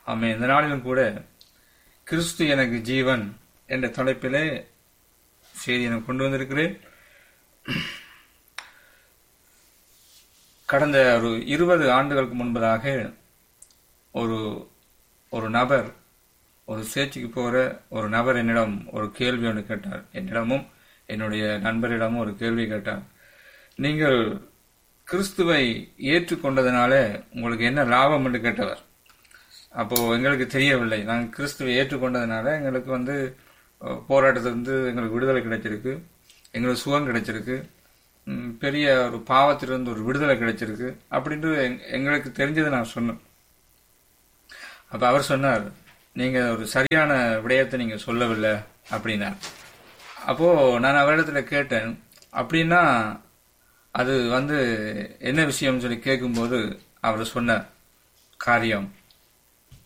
ஆமே இந்த நாளிலும் கூட கிறிஸ்து எனக்கு ஜீவன் என்ற தலைப்பிலே செய்தி எனக்கு கொண்டு வந்திருக்கிறேன் கடந்த ஒரு இருபது ஆண்டுகளுக்கு முன்பதாக ஒரு ஒரு நபர் ஒரு சேர்ச்சிக்கு போகிற ஒரு நபர் என்னிடம் ஒரு கேள்வி ஒன்று கேட்டார் என்னிடமும் என்னுடைய நண்பரிடமும் ஒரு கேள்வி கேட்டார் நீங்கள் கிறிஸ்துவை ஏற்றுக்கொண்டதுனால உங்களுக்கு என்ன லாபம் என்று கேட்டவர் அப்போ எங்களுக்கு தெரியவில்லை நாங்கள் கிறிஸ்துவை ஏற்றுக்கொண்டதுனால எங்களுக்கு வந்து அஹ், போராட்டத்திலிருந்து எங்களுக்கு விடுதலை கிடைச்சிருக்கு எங்களுக்கு சுகம் கிடைச்சிருக்கு ம், பெரிய ஒரு பாவத்திலிருந்து ஒரு விடுதலை கிடைச்சிருக்கு அப்படின்ட்டு எங்- எங்களுக்கு தெரிஞ்சதை நான் சொன்னேன் அப்ப அவர் சொன்னார் நீங்க ஒரு சரியான விடயத்தை நீங்க சொல்லவில்லை அப்படின்னார் அப்போ நான் அவரிடத்துல கேட்டேன் அப்படின்னா அது வந்து என்ன விஷயம்னு சொல்லி கேட்கும்போது அவர் சொன்ன காரியம்